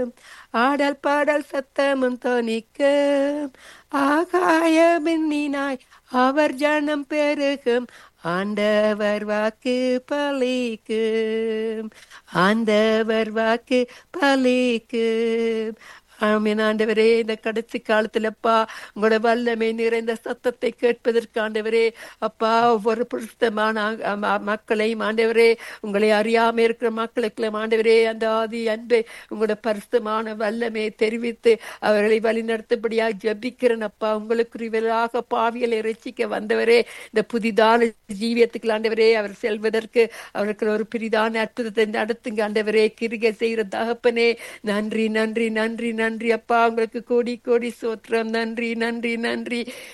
ஆடல் பாடல் சத்தமும் தொனிக்கும் ஆகாய மின்னினாய் அவர் ஜனம் பெருகும் ஆண்டவர் வாக்கு பலிக்கும் ஆண்டவர் வாக்கு பலிக்கும் ஆமீன் ஆண்டவரே இந்த கடைசி காலத்துலப்பா உங்களோட வல்லமை நிறைந்த சத்தத்தை கேட்பதற்கு ஆண்டவரே அப்பா ஒவ்வொரு புருஷமான மக்களையும் ஆண்டவரே உங்களை அறியாம இருக்கிற மக்களுக்கு ஆண்டவரே அந்த ஆதி அன்பை உங்களோட பரிசுத்தமான வல்லமையை தெரிவித்து அவர்களை வழிநடத்தபடியாக ஜபிக்கிறேன் அப்பா உங்களுக்கு பாவியலை ரசிக்க வந்தவரே இந்த புதிதான ஜீவியத்துக்கு ஆண்டவரே அவர் செல்வதற்கு அவருக்கு ஒரு பிரிதான அற்புதத்தை நடத்துங்க ஆண்டவரே கிருகை செய்கிற தகப்பனே நன்றி நன்றி நன்றி நன்றி அப்பா உங்களுக்கு கோடி கோடி சோத்திரம் நன்றி நன்றி நன்றி